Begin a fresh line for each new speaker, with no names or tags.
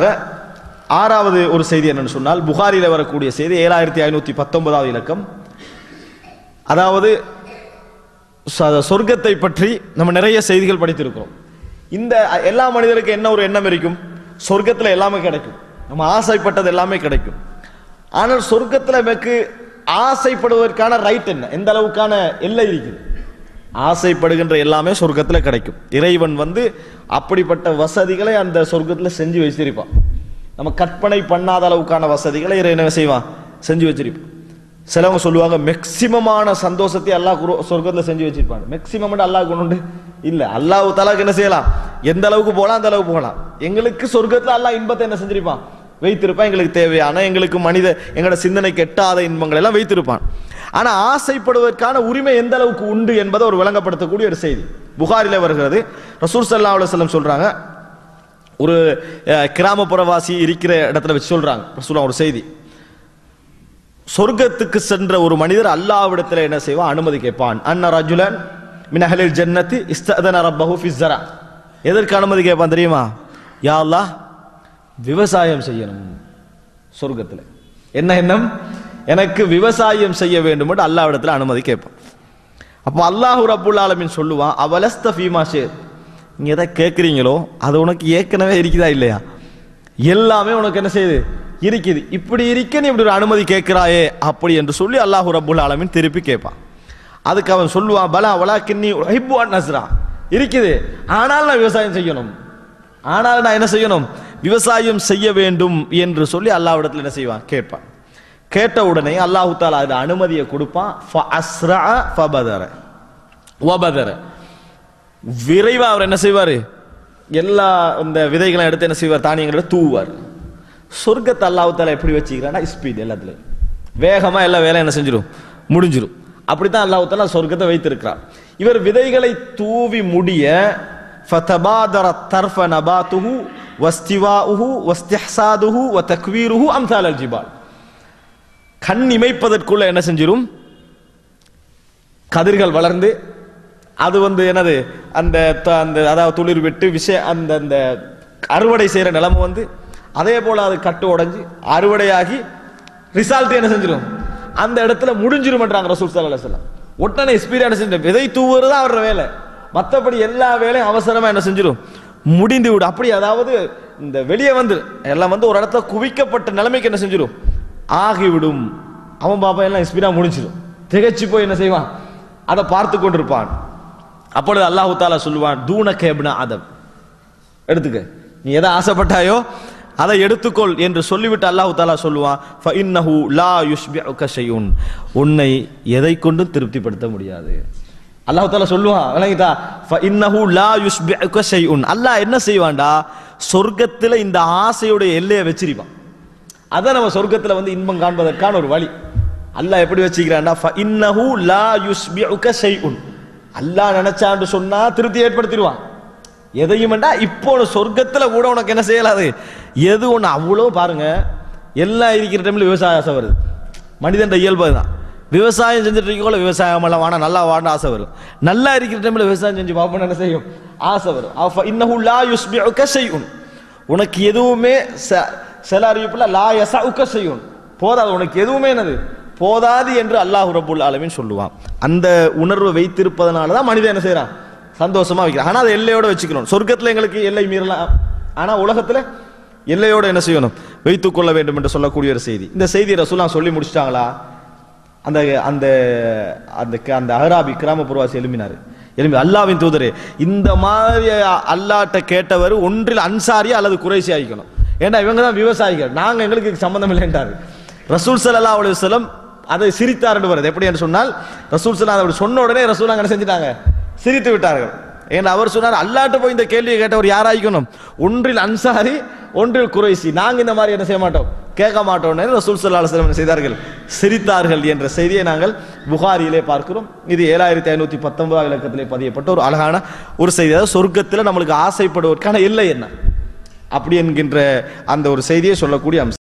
ஆறாவது ஒரு செய்தி என்னன்னு சொன்னால் புகாரில வரக்கூடிய செய்தி ஏழாயிரத்தி ஐநூத்தி பத்தொன்பதாவது இலக்கம் அதாவது ச- சொர்க்கத்தை பற்றி நம்ம நிறைய செய்திகள் படித்திருக்கிறோம் இந்த எல்லா மனிதருக்கு என்ன ஒரு எண்ணம் இருக்கும் சொர்க்கத்துல எல்லாமே கிடைக்கும் நம்ம ஆசைப்பட்டது எல்லாமே கிடைக்கும் ஆனால் சொர்க்கத்துல நமக்கு ஆசைப்படுவதற்கான ரைட் என்ன எந்த அளவுக்கான எல்லை இருக்குது ஆசைப்படுகின்ற எல்லாமே சொர்க்கத்துல கிடைக்கும் இறைவன் வந்து அப்படிப்பட்ட வசதிகளை அந்த சொர்க்கத்துல செஞ்சு வச்சிருப்பான் நம்ம கற்பனை பண்ணாத அளவுக்கான வசதிகளை இறைவன் என்ன செய்வான் செஞ்சு வச்சிருப்பான் சிலவங்க சொல்லுவாங்க மேக்சிமமான சந்தோஷத்தை அல்லாஹ் குரு- சொர்க்கத்துல செஞ்சு வச்சிருப்பாங்க மேக்சிமம் அல்லாஹ் கொண்டு உண்டு இல்ல அல்லாஹ் தலாக்கு என்ன செய்யலாம் எந்த அளவுக்கு போகலாம் அந்த அளவுக்கு போகலாம் எங்களுக்கு சொர்க்கத்துல அல்லாஹ் இன்பத்தை என்ன செஞ்சிருப்பான் வைத்திருப்பான் எங்களுக்கு தேவையான எங்களுக்கு மனித எங்களோட சிந்தனைக்கு எட்டாத இன்பங்கள் எல்லாம் வைத்திருப்பான் ஆனா ஆசைப்படுவதற்கான உரிமை எந்த அளவுக்கு உண்டு என்பதை ஒரு விளங்கப்படுத்தக்கூடிய ஒரு செய்தி புகாரில வருகிறது ரசூல் ஸல்லல்லாஹு அலைஹி வஸல்லம் சொல்றாங்க ஒரு அஹ், கிராமப்புறவாசி இருக்கிற இடத்துல வச்சு சொல்றாங்க ரசூலுல்லாஹ் ஒரு செய்தி சொர்க்கத்துக்கு சென்ற ஒரு மனிதர் அல்லாஹ்விடத்தில் என்ன செய்வான் அனுமதி கேட்பான் அன்ன ரஜுலன் மின் அஹ்லில் ஜன்னத்தி இஸ்ததன ரப்பஹு ஃபி ஸரா எதற்கு அனுமதி கேட்பான் தெரியுமா யா அல்லாஹ் விவசாயம் செய்யணும் சொர்க்கத்தில் என்ன எண்ணம் எனக்கு விவசாயம் செய்ய வேண்டும் என்று அல்லாஹ்விடத்தில் அனுமதி கேட்பான் அப்போ அல்லாஹ் ரப்புல் ஆலமீன் சொல்லுவான் அவலஸ்த ஃபீமா ஷேர் நீங்க எதை கேட்குறீங்களோ அது உனக்கு ஏற்கனவே இருக்குதா இல்லையா எல்லாமே உனக்கு என்ன செய்யுது இருக்குது இப்படி இருக்க நீ இப்படி ஒரு அனுமதி கேட்கிறாயே அப்படி என்று சொல்லி அல்லாஹ் ரப்புல் ஆலமீன் திருப்பி கேட்பான் அதுக்கு அவன் சொல்லுவான் பலா வலா கின்னி ஹிப்பு நஸ்ரா இருக்குது ஆனால் நான் விவசாயம் செய்யணும் ஆனால் நான் என்ன செய்யணும் விவசாயம் செய்ய வேண்டும் என்று சொல்லி அல்லாஹ்விடத்தில் என்ன செய்வான் கேட்பான் கேட்ட உடனே அல்லாஹு தாலா அதுல அனுமதியை கொடுப்பான் ஃபஅஸ்ரா ஃபபதர வபதர விரைவா அவர் என்ன செய்வாரு எல்லா இந்த விதைகளை எடுத்து என்ன செய்வார் தானியங்களை எடுத்து தூவார் சொர்க்கத்தை அல்லாஹு தாலா எப்படி வச்சுக்கிறான்னா ஸ்பீட் எல்லாத்துலயும் வேகமா எல்லா வேலையும் என்ன செஞ்சிடும் முடிஞ்சிடும் அப்படித்தான் அல்லாஹு தாலா சொர்க்கத்தை வைத்திருக்கிறார் இவர் விதைகளை தூவி முடிய ஃபதபாதர தர்ஃப நபாத்துஹு வஸ்திவாஉஹு வஸ்திஹ்சாதுஹு வ தக்வீருஹு அம்சால் அல் ஜிபால் கண் இமைப்பதற்குள்ள என்ன செஞ்சிரும் கதிர்கள் வளர்ந்து அது வந்து என்னது அந்த த- அந்த அதாவது துளிர் விட்டு விஷய அந்த அந்த அறுவடை செய்யற நிலைமை வந்து அதே போல அது கட்டு உடைஞ்சு அறுவடையாகி ரிசல்ட் என்ன செஞ்சிரும் அந்த இடத்துல முடிஞ்சிருமன்றாங்க ரசூல் ஸல்லல்லாஹு அலைஹி வஸல்லம் உடனே எக்ஸ்பீரியன்ஸ் செஞ்ச விதை தூவுறது தான் அவரோட வேலை மற்றபடி எல்லா வேலையும் அவசரமா என்ன செஞ்சிரும் முடிந்து விடும் அப்படி அதாவது இந்த வெளியே வந்து எல்லாம் வந்து ஒரு இடத்துல குவிக்கப்பட்ட நிலைமைக்கு என்ன செஞ்சிரும் ஆகிவிடும் அவன் பாப்பா எல்லாம் ஸ்பீடா முடிஞ்சிடும் திகைச்சு போய் என்ன செய்வான் அதை பார்த்து கொண்டிருப்பான் அப்பொழுது அல்லாஹு தாலா சொல்லுவான் தூன கேப்னா அதம் எடுத்துக்க நீ எதை ஆசைப்பட்டாயோ அதை எடுத்துக்கொள் என்று சொல்லிவிட்டு அல்லாஹு தாலா சொல்லுவான் ஃபஇன்னஹு லா யுஷ்பிஉக ஷைஉன் உன்னை எதை கொண்டும் திருப்திப்படுத்த முடியாது அல்லாஹ் தாலா சொல்லுவான் விளங்கிட்டா ஃபஇன்னஹு லா யுஷ்பிஉக ஷைஉன் அல்லாஹ் என்ன செய்வான்டா சொர்க்கத்துல இந்த ஆசையுடைய எல்லையை வச்சிருப்பான் அதான் நம்ம சொர்க்கத்துல வந்து இன்பம் காண்பதற்கான ஒரு வழி அல்லாஹ் எப்படி வச்சுக்கிறான்டா ஃபஇன்னஹு லா யுஸ்பிஉக ஷைஉன் அல்லாஹ் நினைச்சான்னு சொன்னா திருப்தி ஏற்படுத்திடுவான் எதையும் வேண்டா இப்போ உனக்கு சொர்க்கத்துல கூட உனக்கு என்ன செய்யலாது எது ஒண்ணு அவ்வளோ பாருங்க எல்லாம் இருக்கிற டைம்ல விவசாய ஆசை வருது மனிதன் இயல்பு தான் விவசாயம் செஞ்சுட்டு இருக்கோல விவசாயம் எல்லாம் வாடா நல்லா வாட ஆசை வரும் நல்லா இருக்கிற டைம்ல விவசாயம் செஞ்சு பார்ப்போம் என்ன செய்யும் ஆசை வரும் அவ இன்னஹு லா யுஸ்பிஉக ஷைஉன் உனக்கு எதுவுமே ச- சில அறிவிப்புல லா யசஉக செய்யும் போதாது உனக்கு எதுவுமே என்னது போதாது என்று அல்லாஹ் ரப்புல் ஆலமீன் சொல்லுவான் அந்த உணர்வை வைத்திருப்பதனால தான் மனிதன் என்ன செய்றான் சந்தோஷமா வைக்கிறான் ஆனா அதை எல்லையோட வச்சுக்கணும் சொர்க்கத்துல எங்களுக்கு எல்லை மீறலாம் ஆனா உலகத்துல எல்லையோட என்ன செய்யணும் வைத்துக் கொள்ள வேண்டும் என்று சொல்லக்கூடிய ஒரு செய்தி இந்த செய்தி ரசூலா சொல்லி முடிச்சிட்டாங்களா அந்த அந்த அந்த க- அந்த அகராபி கிராமப்புறவாசி எழுப்பினாரு எழுப்பி அல்லாவின் தூதரே இந்த மாதிரி அல்லாட்ட கேட்டவர் ஒன்றில் அன்சாரியா அல்லது குறைசி ஆகிக்கணும் ஏன்னா இவங்க தான் விவசாயிகள் நாங்க எங்களுக்கு இதுக்கு சம்பந்தம் இல்லைன்றாரு ரசூல் ஸல்லல்லாஹு அலைஹி வஸல்லம் அதை சிரித்தார் என்று வருது எப்படி என்று சொன்னால் ரசூல் ஸல்லல்லாஹு அப்படி சொன்ன உடனே ரசூல் அங்க என்ன செஞ்சிட்டாங்க சிரித்து விட்டார்கள் ஏன்னா அவர் சொன்னார் அல்லாட்ட போய் இந்த கேள்வியை கேட்டவர் யாராய்க்கணும் ஒன்றில் அன்சாரி ஒன்றில் குறைசி நாங்க இந்த மாதிரி என்ன செய்ய மாட்டோம் கேட்க மாட்டோம் ரசூல் ஸல்லல்லாஹு அலைஹி வஸல்லம் என்ன செய்தார்கள் சிரித்தார்கள் என்ற செய்தியை நாங்கள் புகாரியிலே பார்க்கிறோம் இது ஏழாயிரத்தி ஐநூத்தி பத்தொன்பதாம் இலக்கத்திலே பதியப்பட்ட ஒரு அழகான ஒரு செய்தி அதாவது சொர்க்கத்தில் நம்மளுக்கு ஆசைப்படுவதற்கான எல்லை என்ன அப்படி என்கின்ற அந்த ஒரு செய்தியை சொல்லக்கூடிய அம்சம்